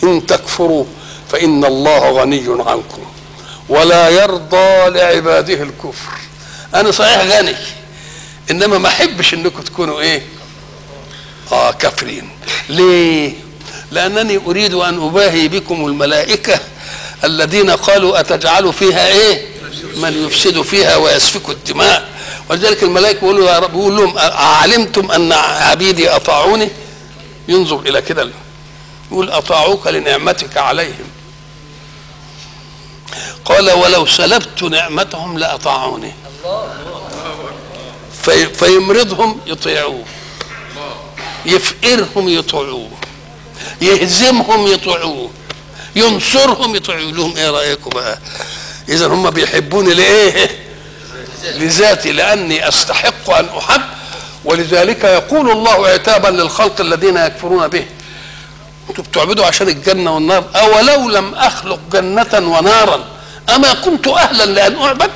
ان تكفروا فان الله غني عنكم ولا يرضى لعباده الكفر انا صحيح غني انما ما احبش انكم تكونوا ايه اه كافرين ليه لانني اريد ان اباهي بكم الملائكه الذين قالوا اتجعل فيها ايه من يفسد فيها ويسفك الدماء ولذلك الملائكه بيقولوا يا رب بيقول لهم اعلمتم ان عبيدي اطاعوني ينظر الى كده يقول اطاعوك لنعمتك عليهم قال ولو سلبت نعمتهم لاطاعوني في فيمرضهم يطيعوه يفقرهم يطيعوه يهزمهم يطيعوه ينصرهم يطيعوا لهم ايه رايكم بقى اذا هم بيحبوني لايه لذاتي لاني استحق ان احب ولذلك يقول الله عتابا للخلق الذين يكفرون به انتوا بتعبدوا عشان الجنه والنار اولو لم اخلق جنه ونارا اما كنت اهلا لان اعبد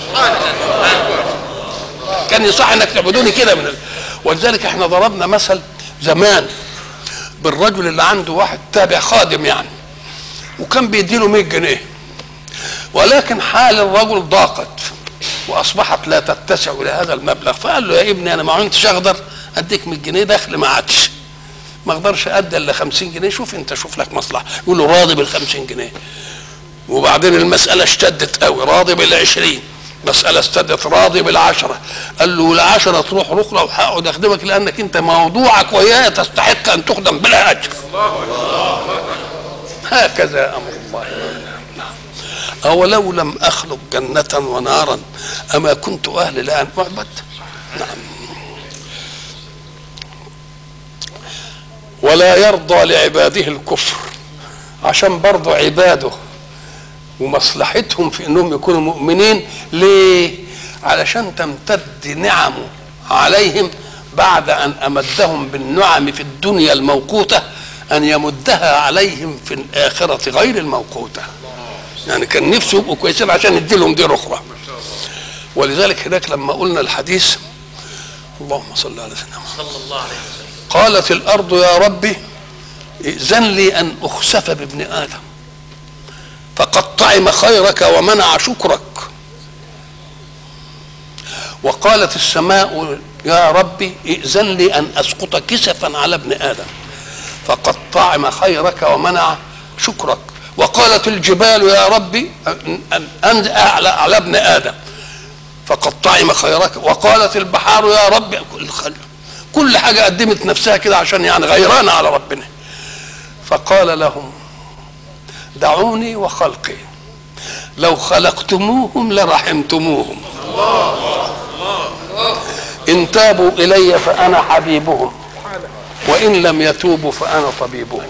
كان يصح انك تعبدوني كده من ال... ولذلك احنا ضربنا مثل زمان بالرجل اللي عنده واحد تابع خادم يعني وكان بيديله 100 جنيه ولكن حال الرجل ضاقت واصبحت لا تتسع الى هذا المبلغ فقال له يا ابني انا ما عدتش اقدر اديك 100 جنيه دخل ما عادش ما اقدرش ادي الا 50 جنيه شوف انت شوف لك مصلحه يقول له راضي بال 50 جنيه وبعدين المساله اشتدت قوي راضي بال 20 مسألة استدت راضي بالعشرة قال له العشرة تروح ركنة وهقعد أخدمك لأنك أنت موضوعك وياي تستحق أن تخدم بلا أجر هكذا أمر الله أولو لم أخلق جنة ونارا أما كنت أهل لأن أعبد نعم ولا يرضى لعباده الكفر عشان برضو عباده ومصلحتهم في انهم يكونوا مؤمنين ليه علشان تمتد نعمه عليهم بعد ان امدهم بالنعم في الدنيا الموقوته ان يمدها عليهم في الاخره غير الموقوته يعني كان نفسه يبقوا كويسين عشان يدي لهم دير اخرى ولذلك هناك لما قلنا الحديث اللهم صل على سيدنا محمد صلى الله عليه وسلم قالت الارض يا ربي ائذن لي ان اخسف بابن ادم فقد طعم خيرك ومنع شكرك وقالت السماء يا ربي ائذن لي ان اسقط كسفا على ابن ادم فقد طعم خيرك ومنع شكرك وقالت الجبال يا ربي ان على على ابن ادم فقد طعم خيرك وقالت البحار يا ربي كل خل كل حاجه قدمت نفسها كده عشان يعني غيرانه على ربنا فقال لهم دعوني وخلقي لو خلقتموهم لرحمتموهم إن تابوا إلي فأنا حبيبهم وإن لم يتوبوا فأنا طبيبهم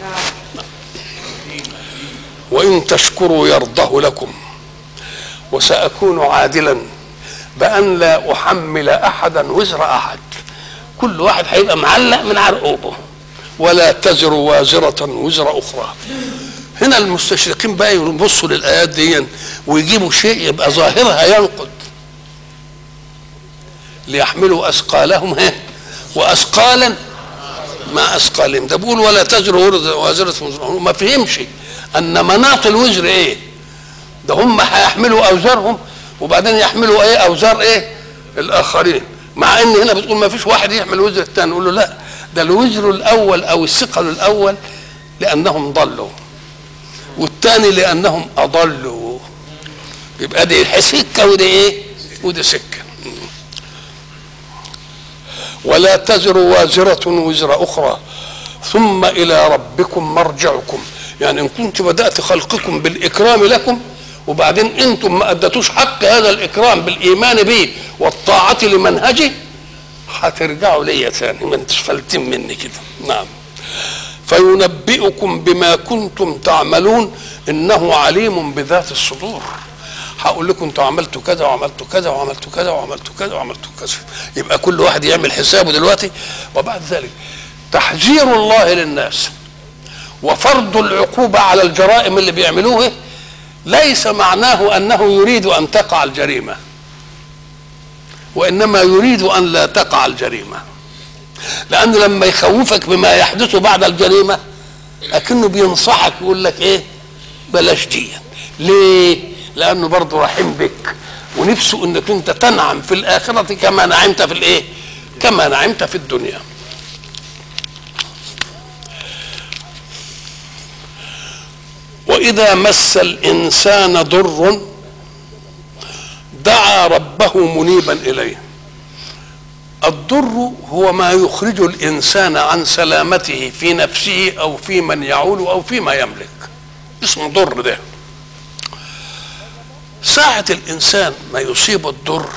وإن تشكروا يرضه لكم وسأكون عادلا بأن لا أحمل أحدا وزر أحد كل واحد هيبقى معلق من عرقوبه ولا تزر وازرة وزر أخرى هنا المستشرقين بقى يبصوا للايات دي ويجيبوا شيء يبقى ظاهرها ينقض ليحملوا اثقالهم ها واثقالا مع اثقالهم ده بيقول ولا تزر وازره وزر ما فهمش ان مناط الوزر ايه ده هم هيحملوا اوزارهم وبعدين يحملوا ايه اوزار ايه الاخرين مع ان هنا بتقول ما فيش واحد يحمل وزر الثاني نقول له لا ده الوزر الاول او الثقل الاول لانهم ضلوا والثاني لانهم اضلوا يبقى دي سكه ودي ايه ودي سكه ولا تزر وازرة وزر أخرى ثم إلى ربكم مرجعكم يعني إن كنت بدأت خلقكم بالإكرام لكم وبعدين أنتم ما أدتوش حق هذا الإكرام بالإيمان به والطاعة لمنهجه هترجعوا ليا ثاني ما انتش فلتين مني كده نعم فينبئكم بما كنتم تعملون انه عليم بذات الصدور هقول لكم انتوا عملتوا كذا وعملتوا كذا وعملتوا كذا وعملتوا كذا وعملتوا كذا يبقى كل واحد يعمل حسابه دلوقتي وبعد ذلك تحذير الله للناس وفرض العقوبة على الجرائم اللي بيعملوه ليس معناه أنه يريد أن تقع الجريمة وإنما يريد أن لا تقع الجريمة لأن لما يخوفك بما يحدث بعد الجريمة لكنه بينصحك يقول لك ايه بلاش دي ليه لانه برضه رحيم بك ونفسه انك انت تنعم في الاخره كما نعمت في الايه كما نعمت في الدنيا واذا مس الانسان ضر دعا ربه منيبا اليه الضر هو ما يخرج الانسان عن سلامته في نفسه او في من يعول او فيما يملك اسمه ضر ده ساعة الإنسان ما يصيب الضر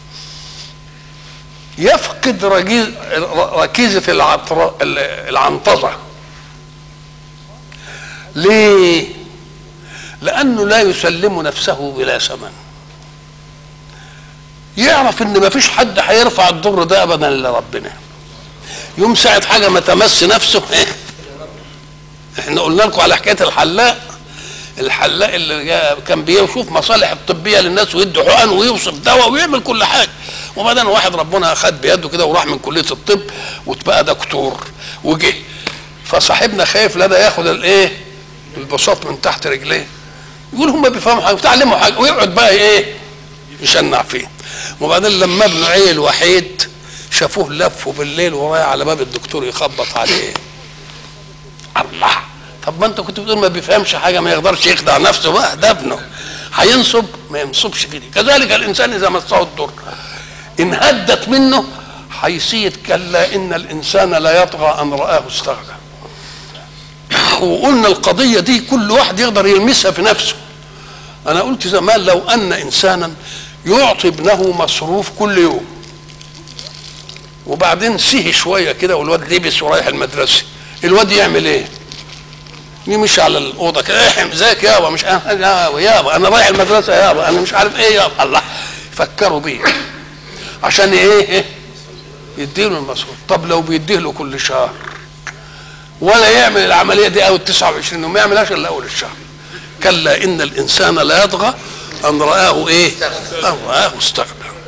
يفقد رجيز ركيزة العطر العنطزة ليه؟ لأنه لا يسلم نفسه بلا ثمن يعرف ان ما فيش حد هيرفع الضر ده ابدا الا ربنا يوم ساعة حاجة ما تمس نفسه احنا قلنا لكم على حكاية الحلاق الحلاق اللي كان بيشوف مصالح الطبيه للناس ويدي حقن ويوصف دواء ويعمل كل حاجه وبعدين واحد ربنا خد بيده كده وراح من كليه الطب وتبقى دكتور وجه فصاحبنا خايف لا ده ياخد الايه البساط من تحت رجليه يقول هم بيفهموا حاجه بتعلموا حاجه ويقعد بقى ايه يشنع فيه وبعدين لما ابنه عيل وحيد شافوه لفه بالليل ورايح على باب الدكتور يخبط عليه الله طب ما انت كنت بتقول ما بيفهمش حاجه ما يقدرش يخدع نفسه بقى ده ابنه هينصب ما ينصبش كده كذلك الانسان اذا مسه الضر ان هدت منه حيثية كلا ان الانسان لا يطغى ان رآه استغنى وقلنا القضية دي كل واحد يقدر يلمسها في نفسه انا قلت زمان لو ان انسانا يعطي ابنه مصروف كل يوم وبعدين سهي شويه كده والواد لبس ورايح المدرسه الواد يعمل ايه يمشي على الاوضه كده احم ازيك يابا مش انا يابا انا رايح المدرسه يابا انا مش عارف ايه يابا الله فكروا بيه عشان ايه يديله المصروف طب لو بيديه له كل شهر ولا يعمل العمليه دي اول 29 وما يعملهاش الا اول الشهر كلا ان الانسان لا يطغى ان رآه ايه ان رآه استغنى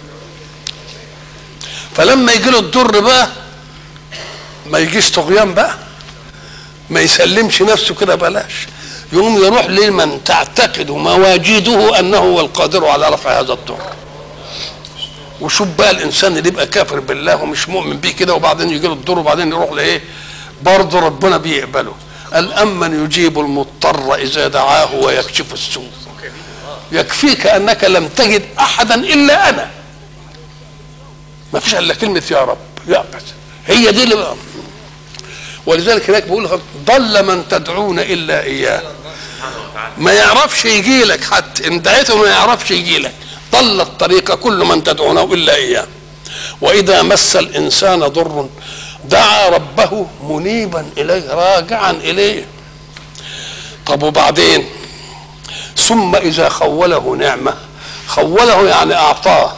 فلما يجي له الضر بقى ما يجيش طغيان بقى ما يسلمش نفسه كده بلاش يقوم يروح لمن تعتقد مواجيده انه هو القادر على رفع هذا الضر وشوف بقى الانسان اللي يبقى كافر بالله ومش مؤمن بيه كده وبعدين يجي له الضر وبعدين يروح لايه برضه ربنا بيقبله قال امن يجيب المضطر اذا دعاه ويكشف السوء يكفيك انك لم تجد احدا الا انا ما فيش الا كلمه يا رب يا بس هي دي اللي بقى. ولذلك هناك بيقول ضل من تدعون الا اياه ما يعرفش يجي لك حتى ان دعيته ما يعرفش يجي لك ضل الطريق كل من تدعونه الا اياه واذا مس الانسان ضر دعا ربه منيبا اليه راجعا اليه طب وبعدين ثم اذا خوله نعمه خوله يعني اعطاه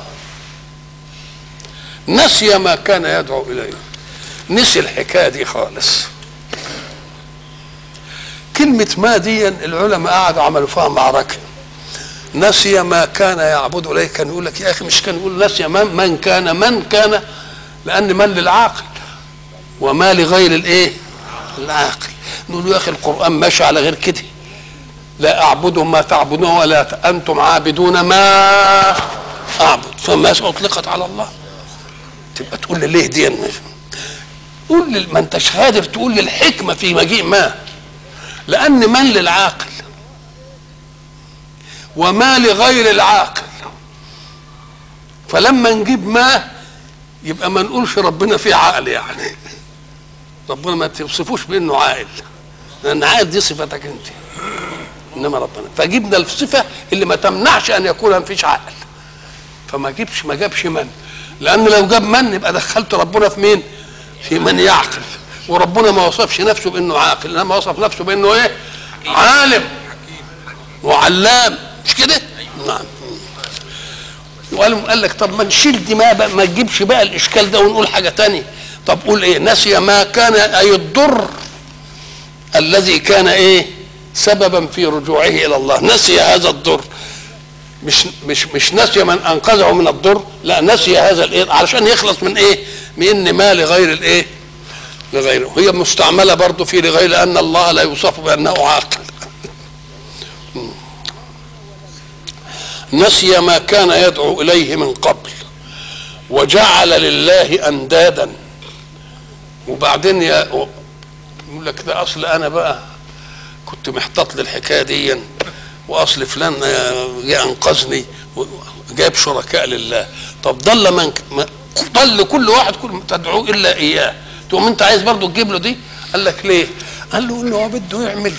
نسي ما كان يدعو اليه نسي الحكايه دي خالص كلمة ما دي العلماء قعدوا عملوا فيها معركة نسي ما كان يعبد إليه كان يقول لك يا أخي مش كان يقول نسي من, من كان من كان لأن من للعاقل وما لغير الإيه؟ العاقل نقول له يا أخي القرآن ماشي على غير كده لا أعبد ما تعبدون ولا أنتم عابدون ما أعبد فما أطلقت على الله تبقى تقول لي ليه دي قول لي ما انتش قادر تقول لي الحكمه في مجيء ما لان من للعاقل وما لغير العاقل فلما نجيب ما يبقى ما نقولش ربنا فيه عقل يعني ربنا ما توصفوش بانه عاقل لان عاقل دي صفتك انت انما ربنا فجبنا الصفه اللي ما تمنعش ان يكون ما فيش عقل فما جيبش ما جابش من لان لو جاب من يبقى دخلت ربنا في مين في من يعقل وربنا ما وصفش نفسه بانه عاقل انما وصف نفسه بانه ايه عالم وعلام مش كده نعم وقال قال لك طب ما نشيل دي ما بقى ما تجيبش بقى الاشكال ده ونقول حاجه تانية طب قول ايه نسي ما كان اي الضر الذي كان ايه سببا في رجوعه الى الله نسي هذا الضر مش مش مش نسي من انقذه من الضر لا نسي هذا الايه علشان يخلص من ايه من ان ما لغير الايه لغيره هي مستعمله برضه في لغير لان الله لا يوصف بانه عاقل نسي ما كان يدعو اليه من قبل وجعل لله اندادا وبعدين يا يقول لك ده اصل انا بقى كنت محتاط للحكايه دي واصل فلان جه انقذني جاب شركاء لله طب ضل من ضل كل واحد كل تدعوه الا اياه تقوم انت عايز برضه تجيب له دي قال لك ليه قال له انه هو بده يعمل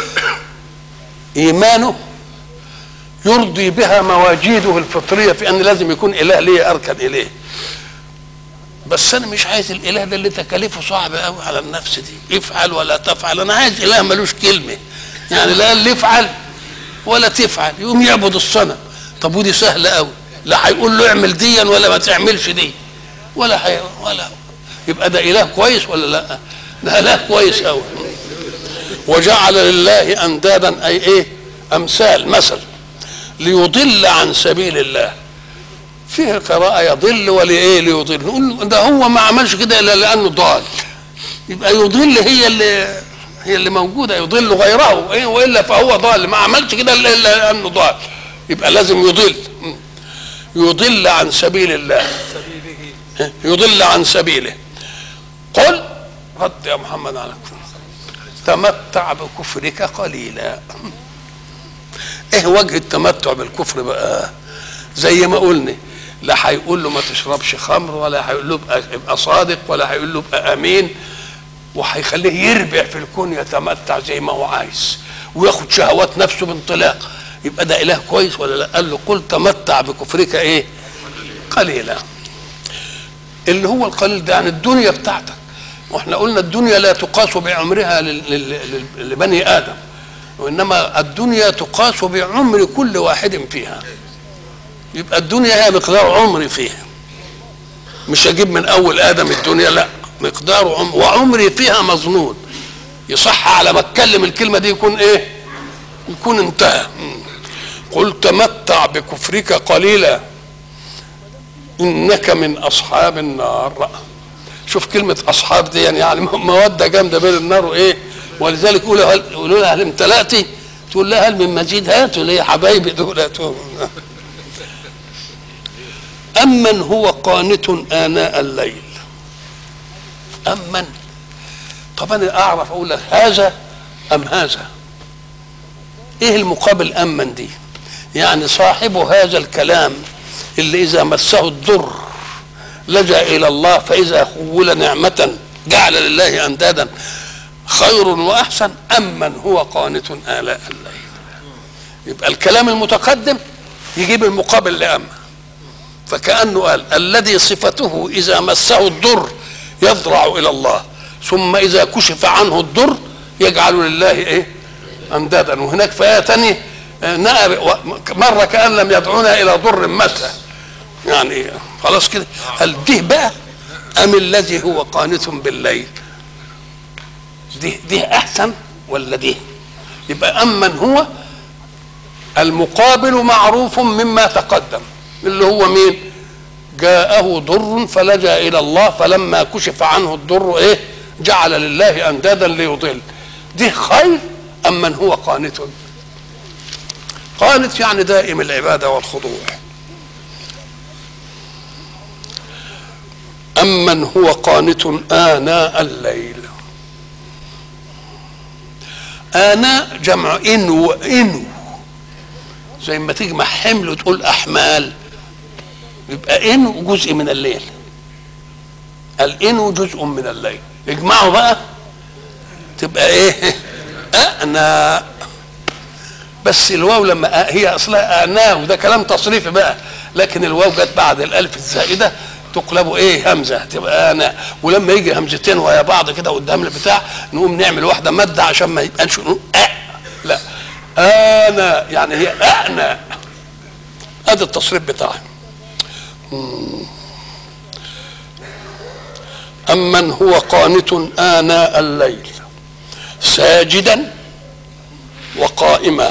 ايمانه يرضي بها مواجيده الفطريه في ان لازم يكون اله ليه اركن اليه بس انا مش عايز الاله ده اللي تكاليفه صعبه قوي على النفس دي افعل ولا تفعل انا عايز اله ملوش كلمه يعني لا قال لي افعل ولا تفعل يقوم يعبد الصنم طب ودي سهله قوي لا هيقول له اعمل ديا ولا ما تعملش دي ولا حي... ولا يبقى ده اله كويس ولا لا ده اله كويس قوي وجعل لله اندادا اي ايه امثال مثل ليضل عن سبيل الله فيه قراءة يضل ولإيه ليضل نقول ده هو ما عملش كده إلا لأنه ضال يبقى يضل هي اللي هي اللي موجودة يضل غيره إيه وإلا فهو ضال ما عملش كده إلا لأنه ضال يبقى لازم يضل يضل عن سبيل الله يضل عن سبيله قل رد يا محمد على تمتع بكفرك قليلا ايه وجه التمتع بالكفر بقى زي ما قلنا لا هيقول له ما تشربش خمر ولا هيقول له ابقى, ابقى صادق ولا هيقول له ابقى امين وهيخليه يربع في الكون يتمتع زي ما هو عايز وياخد شهوات نفسه بانطلاق يبقى ده اله كويس ولا لا قال له قل تمتع بكفرك ايه قليلا اللي هو القليل ده يعني الدنيا بتاعتك واحنا قلنا الدنيا لا تقاس بعمرها لبني ادم وانما الدنيا تقاس بعمر كل واحد فيها يبقى الدنيا هي مقدار عمري فيها مش اجيب من اول ادم الدنيا لا مقدار عمر وعمري فيها مظنون يصح على ما اتكلم الكلمه دي يكون ايه يكون انتهى قل تمتع بكفرك قليلا انك من اصحاب النار شوف كلمه اصحاب دي يعني, يعني موده جامده بين النار وايه ولذلك يقولوا يقولوا لها هل امتلأتي تقول لها هل من مزيد هاتوا ليه يا حبايبي دول هاتوا أمن هو قانت آناء الليل أمن طب أنا أعرف أقول لك هذا أم هذا إيه المقابل أمن دي يعني صاحب هذا الكلام اللي إذا مسه الضر لجأ إلى الله فإذا خول نعمة جعل لله أندادا خير وأحسن أمن هو قانت آلاء الليل يبقى الكلام المتقدم يجيب المقابل لأمن فكأنه قال الذي صفته إذا مسه الضر يضرع إلى الله ثم إذا كشف عنه الضر يجعل لله إيه أندادا وهناك في آية ثانية مرة كأن لم يدعونا إلى ضر مسه يعني خلاص كده قال ده بقى أم الذي هو قانت بالليل دي دي أحسن ولا دي يبقى أمن هو المقابل معروف مما تقدم اللي هو مين جاءه ضر فلجا الى الله فلما كشف عنه الضر ايه جعل لله اندادا ليضل دي خير ام من هو قانت قانت يعني دائم العباده والخضوع أمن هو قانت آناء الليل آناء جمع إنو إنو زي ما تجمع حمل وتقول أحمال يبقى إنو جزء من الليل الإنو جزء من الليل اجمعوا بقى تبقى إيه أنا بس الواو لما هي أصلها أنا وده كلام تصريفي بقى لكن الواو جت بعد الألف الزائدة تقلب ايه همزه تبقى انا ولما يجي همزتين ويا بعض كده قدام البتاع نقوم نعمل واحده ماده عشان ما يبقاش نقول أه لا انا يعني هي انا ادي التصريف بتاعي أمن هو قانت آناء الليل ساجدا وقائما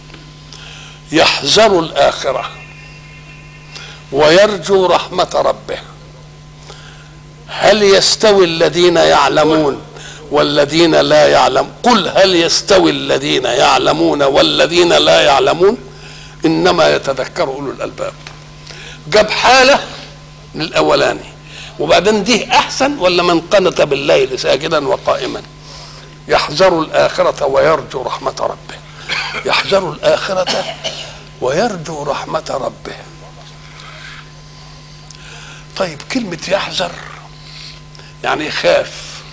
يحذر الآخرة ويرجو رحمة ربه هل يستوي الذين يعلمون والذين لا يعلم قل هل يستوي الذين يعلمون والذين لا يعلمون انما يتذكر اولو الالباب جاب حاله للاولاني وبعدين دي احسن ولا من قنت بالليل ساجدا وقائما يحذر الاخره ويرجو رحمه ربه يحذر الاخره ويرجو رحمه ربه طيب كلمه يحذر يعني يخاف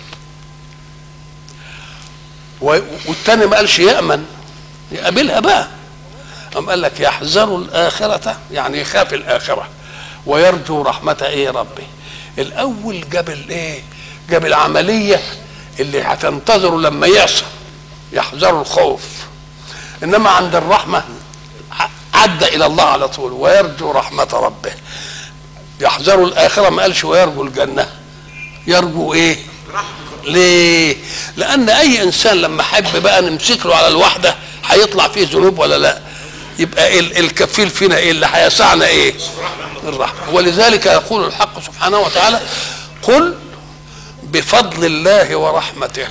والتاني ما قالش يامن يقابلها بقى أم قال لك يحذر الآخرة يعني يخاف الآخرة ويرجو رحمة إيه ربه الأول جاب الإيه جاب العملية اللي هتنتظره لما يعصى يحذر الخوف إنما عند الرحمة عدى إلى الله على طول ويرجو رحمة ربه يحذر الآخرة ما قالش ويرجو الجنة يرجو إيه ليه لأن أي إنسان لما حب بقى نمسك له على الوحدة هيطلع فيه ذنوب ولا لا يبقى إيه الكفيل فينا ايه اللي هيسعنا ايه الرحمه ولذلك يقول الحق سبحانه وتعالى قل بفضل الله ورحمته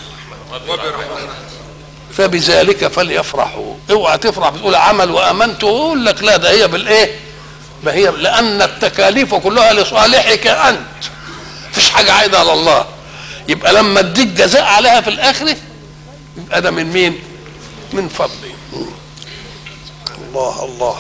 فبذلك فليفرحوا اوعى تفرح بتقول عمل وامنت ويقول لك لا ده هي بالايه ما هي لان التكاليف كلها لصالحك انت مفيش حاجه عايده على الله يبقى لما اديك جزاء عليها في الاخره يبقى ده من مين من فضلي الله الله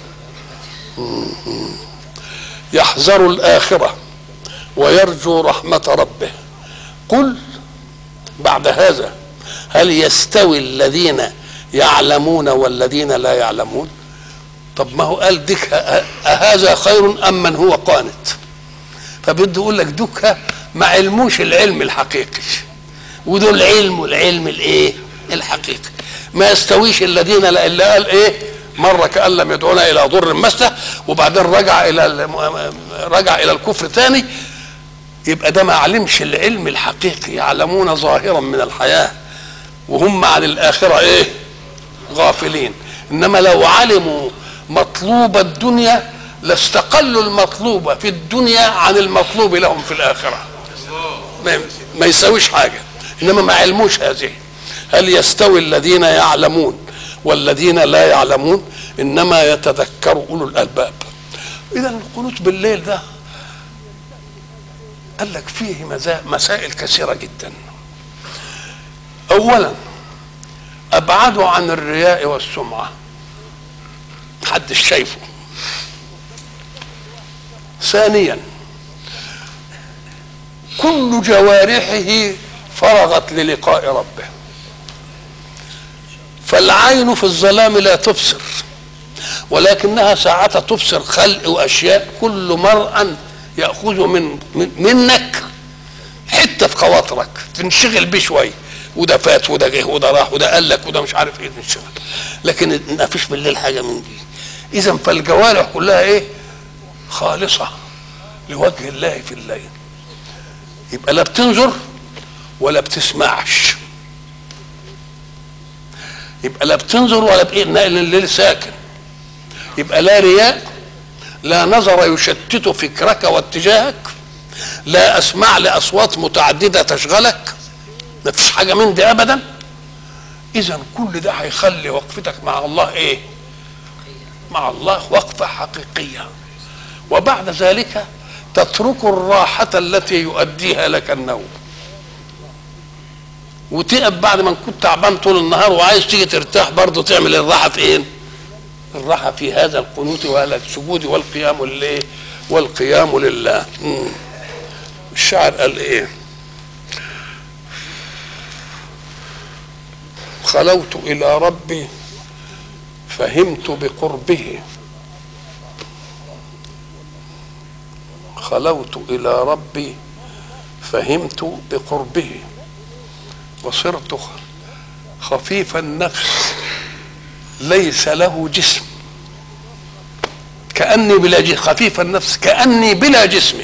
يحذر الآخرة ويرجو رحمة ربه قل بعد هذا هل يستوي الذين يعلمون والذين لا يعلمون طب ما هو قال ديك أهذا خير أم من هو قانت فبده يقول لك دوك ما علموش العلم الحقيقي ودول علم العلم الايه الحقيقي ما يستويش الذين لا الا قال ايه مره كان لم يدعونا الى ضر مسه وبعدين رجع الى رجع الى الكفر ثاني يبقى ده ما علمش العلم الحقيقي يعلمون ظاهرا من الحياه وهم عن الاخره ايه غافلين انما لو علموا مطلوب الدنيا لاستقلوا المطلوب في الدنيا عن المطلوب لهم في الاخره ما, ما يساويش حاجه انما ما علموش هذه هل يستوي الذين يعلمون والذين لا يعلمون انما يتذكر اولو الالباب اذا القنوت بالليل ده قال لك فيه مسائل كثيره جدا اولا ابعدوا عن الرياء والسمعه محدش شايفه ثانيا كل جوارحه فرغت للقاء ربه فالعين في الظلام لا تبصر ولكنها ساعات تبصر خلق واشياء كل مرء ياخذ من, من منك حته في خواطرك تنشغل بيه شويه وده فات وده جه وده راح وده قال لك وده مش عارف ايه تنشغل لكن ما فيش بالليل حاجه من دي اذا فالجوارح كلها ايه خالصه لوجه الله في الليل يبقى لا بتنظر ولا بتسمعش يبقى لا بتنظر ولا بايه نقل الليل ساكن يبقى لا رياء لا نظر يشتت فكرك واتجاهك لا اسمع لاصوات متعدده تشغلك ما فيش حاجه من دي ابدا اذا كل ده هيخلي وقفتك مع الله ايه مع الله وقفه حقيقيه وبعد ذلك تترك الراحه التي يؤديها لك النوم وتقف بعد ما كنت تعبان طول النهار وعايز تيجي ترتاح برضه تعمل الراحه فين؟ الراحه في هذا القنوت وهذا السجود والقيام لله والقيام لله مم. الشاعر قال ايه؟ خلوت الى ربي فهمت بقربه خلوت الى ربي فهمت بقربه وصرت خفيف النفس ليس له جسم كأني بلا جسم خفيف النفس كأني بلا جسم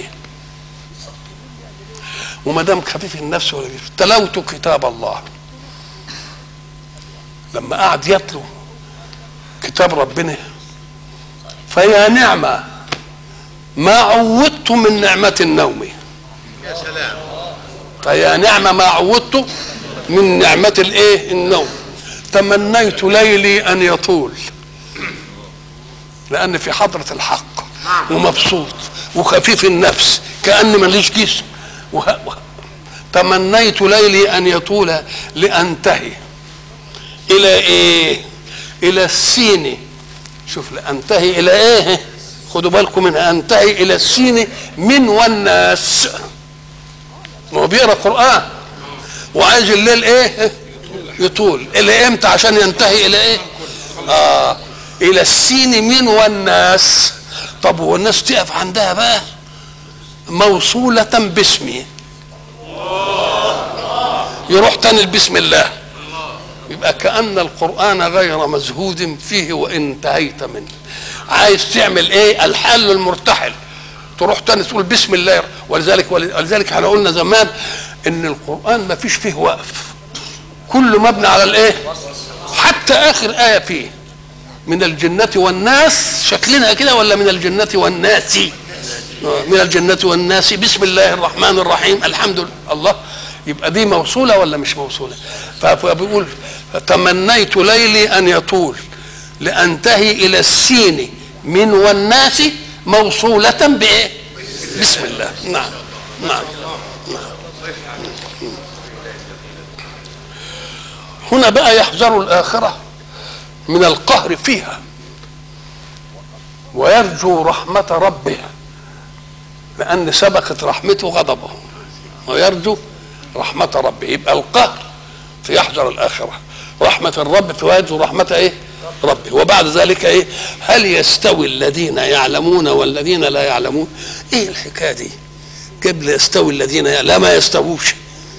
وما دام خفيف النفس ولا جسم تلوت كتاب الله لما قعد يتلو كتاب ربنا فيا نعمة ما عودت من نعمة النوم يا سلام فيا نعمة ما عودت من نعمة الايه النوم تمنيت ليلي ان يطول لان في حضرة الحق ومبسوط وخفيف النفس كأن ماليش جسم وه... وه... تمنيت ليلي ان يطول لانتهي الى ايه الى السين شوف لانتهي الى ايه خدوا بالكم من انتهي الى السين من والناس ما هو بيقرا قران وعايز الليل ايه يطول الى امتى عشان ينتهي الى ايه اه الى السين من والناس طب والناس تقف عندها بقى موصولة باسمي يروح تاني بسم الله يبقى كأن القرآن غير مزهود فيه وإن انتهيت منه عايز تعمل ايه الحل المرتحل تروح تاني تقول بسم الله ولذلك ولذلك احنا قلنا زمان ان القرآن ما فيش فيه وقف كله مبني على الايه حتى اخر آية فيه من الجنة والناس شكلنا كده ولا من الجنة والناس من الجنة والناس بسم الله الرحمن الرحيم الحمد لله الله يبقى دي موصولة ولا مش موصولة فبيقول تمنيت ليلي أن يطول لأنتهي إلى السين من والناس موصولة بإيه بسم الله نعم نعم, نعم. هنا بقى يحذر الآخرة من القهر فيها ويرجو رحمة ربه لأن سبقت رحمته غضبه ويرجو رحمة ربه يبقى القهر فيحذر الآخرة رحمة الرب فيرجو رحمة إيه؟ ربه وبعد ذلك إيه؟ هل يستوي الذين يعلمون والذين لا يعلمون؟ إيه الحكاية دي؟ قبل يستوي الذين يعلمون لا ما يستووش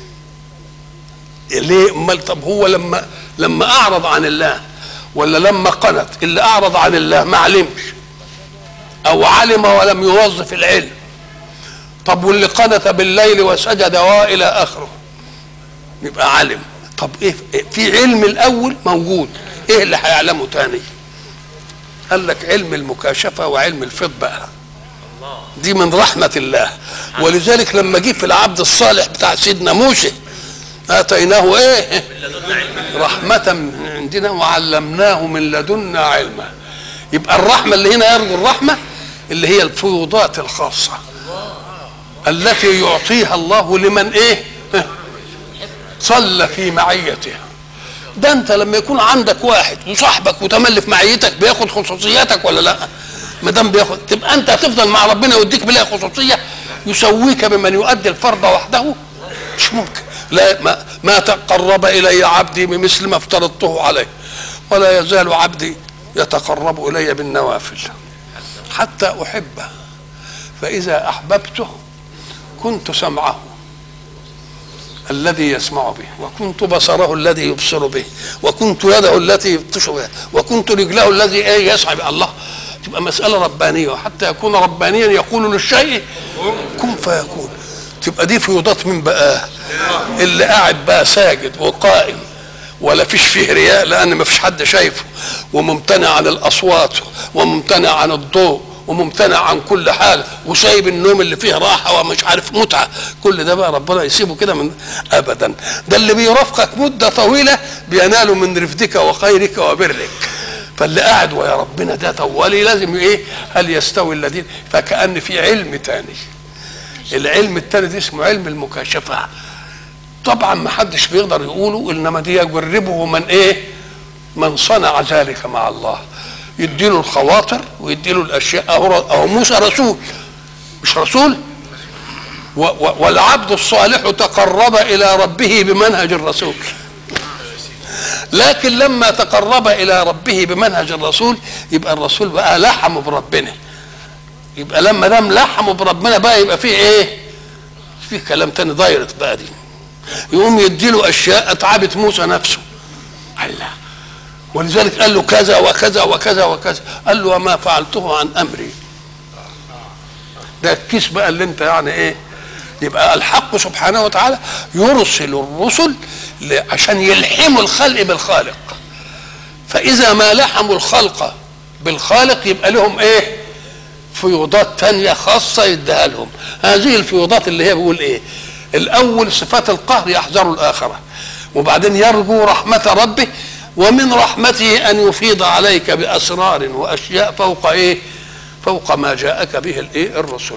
ليه؟ أمال طب هو لما لما أعرض عن الله ولا لما قنت اللي أعرض عن الله ما علمش أو علم ولم يوظف العلم طب واللي قنت بالليل وسجد والى اخره يبقى علم طب ايه في علم الاول موجود ايه اللي هيعلمه تاني قال لك علم المكاشفه وعلم الفض بقى دي من رحمه الله ولذلك لما جه في العبد الصالح بتاع سيدنا موسى اتيناه ايه رحمه من عندنا وعلمناه من لدنا علما يبقى الرحمه اللي هنا يرجو الرحمه اللي هي الفيوضات الخاصه التي يعطيها الله لمن ايه صلى في معيته ده انت لما يكون عندك واحد وصاحبك وتملي في معيتك بياخد خصوصياتك ولا لا ما دام بياخد تبقى انت هتفضل مع ربنا يوديك بلا خصوصيه يسويك بمن يؤدي الفرض وحده مش ممكن لا ما, ما تقرب الي عبدي بمثل ما افترضته عليه ولا يزال عبدي يتقرب الي بالنوافل حتى احبه فاذا احببته كنت سمعه الذي يسمع به وكنت بصره الذي يبصر به وكنت يده التي يبطش بها وكنت رجله الذي ايه يسعى به الله تبقى مسألة ربانية وحتى يكون ربانيا يقول للشيء كن فيكون تبقى دي فيوضات من بقى اللي قاعد بقى ساجد وقائم ولا فيش فيه رياء لان ما فيش حد شايفه وممتنع عن الاصوات وممتنع عن الضوء وممتنع عن كل حاجه وسايب النوم اللي فيه راحه ومش عارف متعه كل ده بقى ربنا يسيبه كده من ابدا ده اللي بيرافقك مده طويله بينال من رفدك وخيرك وبرك فاللي قاعد ويا ربنا ده طوالي لازم ايه هل يستوي الذين فكأن في علم تاني العلم التاني ده اسمه علم المكاشفه طبعا ما حدش بيقدر يقوله انما دي يجربه من ايه من صنع ذلك مع الله يديله الخواطر ويديله الاشياء اهو اهو موسى رسول مش رسول و و والعبد الصالح تقرب الى ربه بمنهج الرسول لكن لما تقرب الى ربه بمنهج الرسول يبقى الرسول بقى لحم بربنا يبقى لما دام لحم بربنا بقى يبقى فيه ايه في كلام تاني دايركت بقى دي يقوم يديله اشياء اتعبت موسى نفسه الله ولذلك قال له كذا وكذا وكذا وكذا قال له وما فعلته عن امري ده الكيس بقى اللي انت يعني ايه يبقى الحق سبحانه وتعالى يرسل الرسل عشان يلحموا الخلق بالخالق فاذا ما لحموا الخلق بالخالق يبقى لهم ايه فيوضات تانية خاصة يديها لهم هذه الفيوضات اللي هي بيقول ايه الاول صفات القهر يحذر الاخرة وبعدين يرجو رحمة ربه ومن رحمته ان يفيض عليك باسرار واشياء فوق ايه فوق ما جاءك به الايه الرسل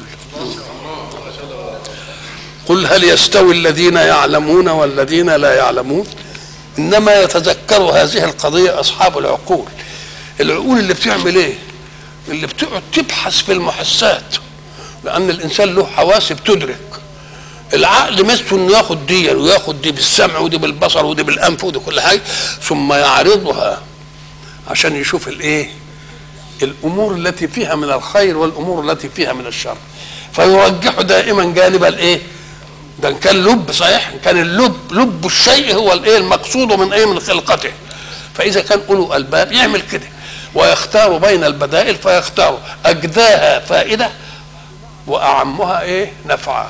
قل هل يستوي الذين يعلمون والذين لا يعلمون انما يتذكر هذه القضيه اصحاب العقول العقول اللي بتعمل ايه اللي بتقعد تبحث في المحسات لان الانسان له حواس بتدرك العقل مثله انه ياخد دي وياخد دي بالسمع ودي بالبصر ودي بالانف ودي كل حاجه ثم يعرضها عشان يشوف الايه الامور التي فيها من الخير والامور التي فيها من الشر فيرجح دائما جانب الايه ده إن كان لب صحيح إن كان اللب لب الشيء هو الايه المقصود من ايه من خلقته فاذا كان اولو الباب يعمل كده ويختار بين البدائل فيختار اجداها فائده واعمها ايه نفعا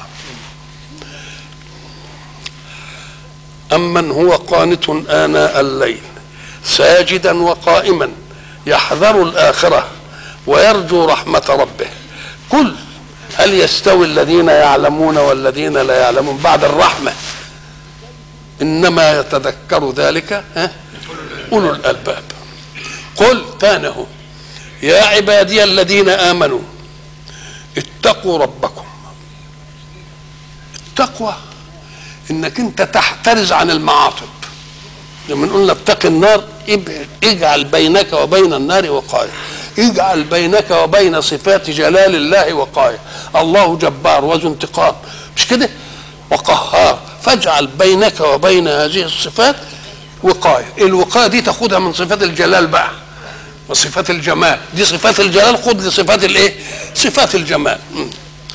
امن هو قانت اناء الليل ساجدا وقائما يحذر الاخره ويرجو رحمه ربه قل هل يستوي الذين يعلمون والذين لا يعلمون بعد الرحمه انما يتذكر ذلك ها اولو الالباب قل تانه يا عبادي الذين امنوا اتقوا ربكم التقوى انك انت تحترز عن المعاطب لما قلنا اتق النار ابعد اجعل بينك وبين النار وقايه اجعل بينك وبين صفات جلال الله وقايه الله جبار وذو انتقام مش كده وقهار فاجعل بينك وبين هذه الصفات وقايه الوقايه دي تاخدها من صفات الجلال بقى وصفات الجمال دي صفات الجلال خد لصفات الايه صفات الجمال م.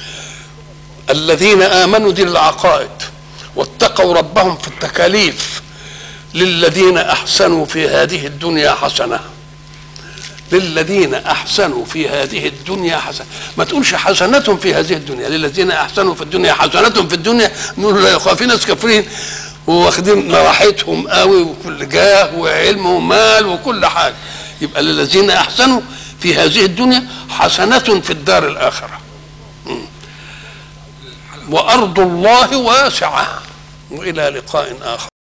الذين امنوا دي العقائد واتقوا ربهم في التكاليف للذين احسنوا في هذه الدنيا حسنه للذين احسنوا في هذه الدنيا حسنه ما تقولش حسنه في هذه الدنيا للذين احسنوا في الدنيا حسنه في الدنيا نقول لا يا اخوان في ناس كافرين واخدين راحتهم قوي وكل جاه وعلم ومال وكل حاجه يبقى للذين احسنوا في هذه الدنيا حسنه في الدار الاخره وارض الله واسعه والى لقاء اخر